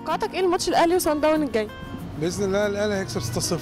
توقعاتك ايه الماتش الاهلي وصن داون الجاي باذن الله الاهلي هيكسب 6-0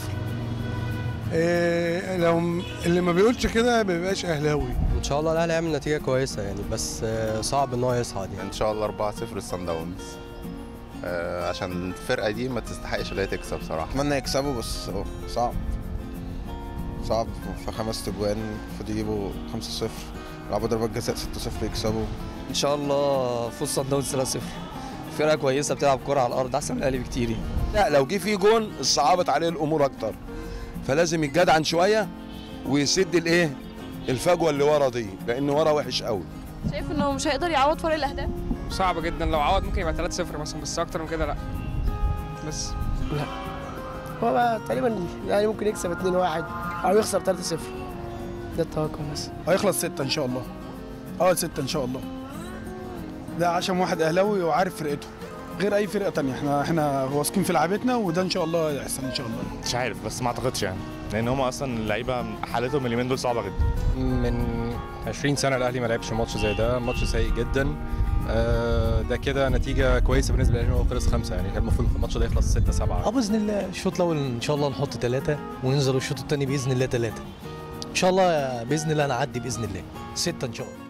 إيه لو م- اللي ما بيقولش كده ما بيبقاش اهلاوي ان شاء الله الاهلي هيعمل نتيجه كويسه يعني بس آه، صعب ان هو يصعد يعني ان شاء الله 4-0 للصن داونز آه، عشان الفرقه دي ما تستحقش ان هي تكسب صراحه اتمنى يكسبوا بس هو صعب صعب في خمس تجوان المفروض يجيبوا 5-0 يلعبوا ضربات جزاء 6-0 يكسبوا ان شاء الله فوز صن داونز 3-0 فرقه كويسه بتلعب كره على الارض احسن من الاهلي بكتير يعني. لا لو جه فيه جون صعبت عليه الامور اكتر فلازم يتجدعن شويه ويسد الايه الفجوه اللي ورا دي لان ورا وحش قوي شايف انه مش هيقدر يعوض فرق الاهداف صعب جدا لو عوض ممكن يبقى 3-0 مثلا بس اكتر من كده لا بس هو بقى تقريبا يعني ممكن يكسب 2-1 او يخسر 3-0 ده التوقع بس هيخلص 6 ان شاء الله اه 6 ان شاء الله ده عشان واحد اهلاوي وعارف فرقته غير اي فرقه تانية احنا احنا واثقين في لعبتنا وده ان شاء الله يحصل ان شاء الله مش عارف بس ما اعتقدش يعني لان هم اصلا اللعيبه حالتهم اليومين دول صعبه جدا من 20 سنه الاهلي ما لعبش ماتش زي ده ماتش سيء جدا آه، ده كده نتيجه كويسه بالنسبه للاهلي هو خلص خمسه يعني كان المفروض الماتش ده يخلص 6 7 اه باذن الله الشوط الاول ان شاء الله نحط ثلاثه وننزل الشوط الثاني باذن الله ثلاثه ان شاء الله باذن الله نعدي باذن الله سته ان شاء الله